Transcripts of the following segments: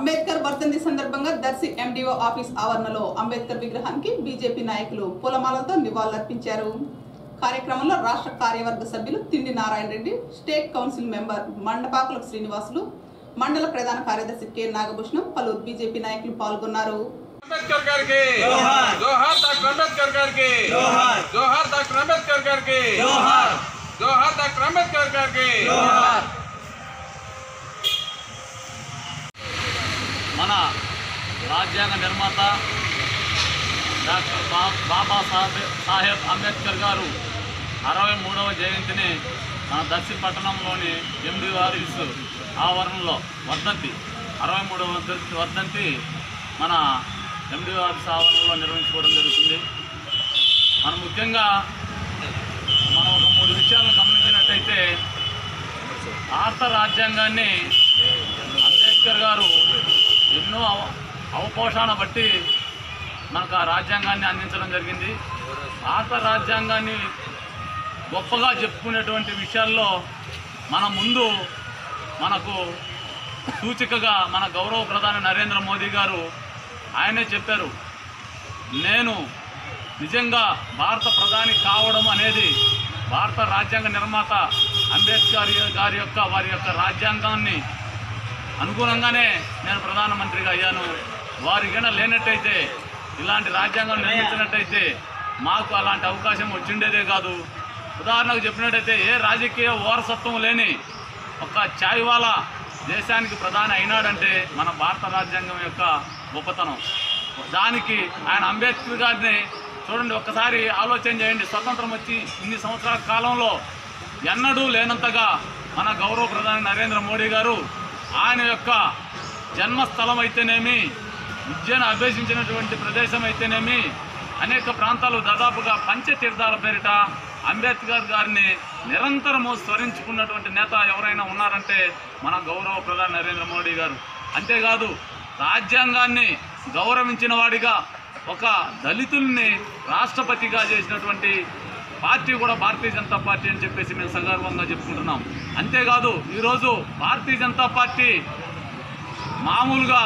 అంబేద్కర్ వర్ధంతి సందర్భంగా Darsi MDO office ఆవరణలో అంబేద్కర్ విగ్రహానికి బీజేపీ నాయకులు పూలమాలతో నివాళులర్పించారు కార్యక్రమంలో రాష్ట్ర కార్యవర్గ సభ్యులు తిండి Narayana Reddy state council member Mandapakula Srinivasulu మండల ప్రధాన కార్యదర్శి కె నాగభూషణం పలువురు బీజేపీ నాయకులు పాల్గొన్నారు అంబేద్కర్ గారికి జోహార్ డాక్టర్ అంబేద్కర్ గారికి జోహార్ డాక్టర్ అంబేద్కర్ గారికి జోహార్ డాక్టర్ అంబేద్కర్ గారికి మన రాజ్యాంగ నిర్మాత డాక్టర్ బా బాబా సాహెబ్ సాహెబ్ అంబేద్కర్ గారు అరవై మూడవ జయంతిని మన దర్శి పట్టణంలోని ఎండి ఆఫీస్ ఆవరణలో వర్ధంతి అరవై మూడవ వర్ధంతి వర్ధంతి మన ఎండి ఆఫీస్ ఆవరణలో నిర్వహించుకోవడం జరుగుతుంది మనం ముఖ్యంగా మనం ఒక మూడు విషయాలను గమనించినట్టయితే భారత రాజ్యాంగాన్ని అంబేద్కర్ గారు ఎన్నో అవ అవపోషణ బట్టి మనకు ఆ రాజ్యాంగాన్ని అందించడం జరిగింది భారత రాజ్యాంగాన్ని గొప్పగా చెప్పుకునేటువంటి విషయాల్లో మన ముందు మనకు సూచికగా మన గౌరవ ప్రధాని నరేంద్ర మోదీ గారు ఆయనే చెప్పారు నేను నిజంగా భారత ప్రధాని కావడం అనేది భారత రాజ్యాంగ నిర్మాత అంబేద్కర్ గారి యొక్క వారి యొక్క రాజ్యాంగాన్ని అనుగుణంగానే నేను ప్రధానమంత్రిగా అయ్యాను వారి గన లేనట్టయితే ఇలాంటి రాజ్యాంగం నిర్మించినట్టయితే మాకు అలాంటి అవకాశం వచ్చిండేదే కాదు ఉదాహరణకు చెప్పినట్టయితే ఏ రాజకీయ వారసత్వం లేని ఒక చాయ్వాలా దేశానికి ప్రధాని అయినాడంటే మన భారత రాజ్యాంగం యొక్క గొప్పతనం దానికి ఆయన అంబేద్కర్ గారిని చూడండి ఒక్కసారి ఆలోచన చేయండి స్వతంత్రం వచ్చి ఇన్ని సంవత్సరాల కాలంలో ఎన్నడూ లేనంతగా మన గౌరవ ప్రధాని నరేంద్ర మోడీ గారు ఆయన యొక్క జన్మస్థలం అయితేనేమి విద్యను అభ్యసించినటువంటి ప్రదేశం అయితేనేమి అనేక ప్రాంతాలు దాదాపుగా పంచతీర్థాల పేరిట అంబేద్కర్ గారిని నిరంతరము స్మరించుకున్నటువంటి నేత ఎవరైనా ఉన్నారంటే మన గౌరవ ప్రధాని నరేంద్ర మోడీ గారు అంతేకాదు రాజ్యాంగాన్ని గౌరవించిన వాడిగా ఒక దళితుల్ని రాష్ట్రపతిగా చేసినటువంటి పార్టీ కూడా భారతీయ జనతా పార్టీ అని చెప్పేసి మేము సగర్వంగా చెప్పుకుంటున్నాం అంతేకాదు ఈరోజు భారతీయ జనతా పార్టీ మామూలుగా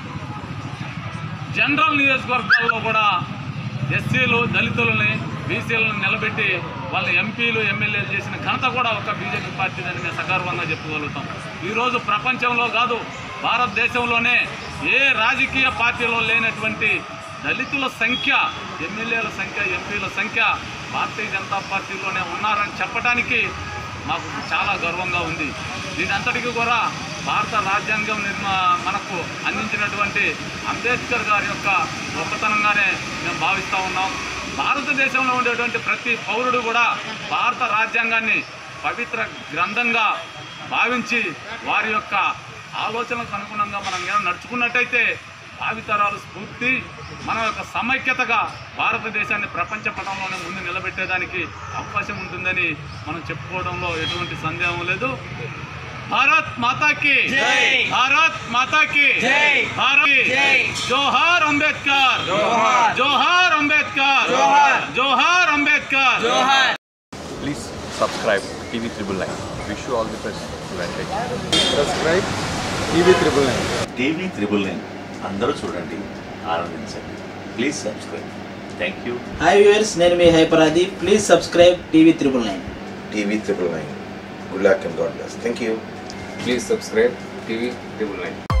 జనరల్ నియోజకవర్గాల్లో కూడా ఎస్సీలు దళితులని బీసీలను నిలబెట్టి వాళ్ళ ఎంపీలు ఎమ్మెల్యేలు చేసిన ఘనత కూడా ఒక బీజేపీ పార్టీదని మేము సగర్వంగా చెప్పుకోగలుగుతాం ఈరోజు ప్రపంచంలో కాదు భారతదేశంలోనే ఏ రాజకీయ పార్టీలో లేనటువంటి దళితుల సంఖ్య ఎమ్మెల్యేల సంఖ్య ఎంపీల సంఖ్య భారతీయ జనతా పార్టీలోనే ఉన్నారని చెప్పడానికి మాకు చాలా గర్వంగా ఉంది దీని అంతటికీ కూడా భారత రాజ్యాంగం నిర్మా మనకు అందించినటువంటి అంబేద్కర్ గారి యొక్క గొప్పతనంగానే మేము భావిస్తూ ఉన్నాం భారతదేశంలో ఉండేటువంటి ప్రతి పౌరుడు కూడా భారత రాజ్యాంగాన్ని పవిత్ర గ్రంథంగా భావించి వారి యొక్క ఆలోచనలకు అనుగుణంగా మనం ఏమైనా నడుచుకున్నట్టయితే భావితరాలు స్ఫూర్తి మన యొక్క సమైక్యతగా భారతదేశాన్ని ప్రపంచ పటంలోనే ముందు నిలబెట్టేదానికి అవకాశం ఉంటుందని మనం చెప్పుకోవడంలో ఎటువంటి సందేహం లేదు భారత్ మాతాకి భారత్ మాతాకి భారత్ జోహార్ అంబేద్కర్ జోహార్ అంబేద్కర్ జోహార్ Ambedkar Please subscribe TV Triple Nine. Wish you all the best. Advantage. Subscribe TV triple nine TV triple nine అందరూ చూడండి ఆనందించండి please subscribe thank you hi viewers నేను మీ హైపరాది please subscribe TV triple nine TV triple nine. Good luck and God bless. Thank you. Please subscribe TV triple nine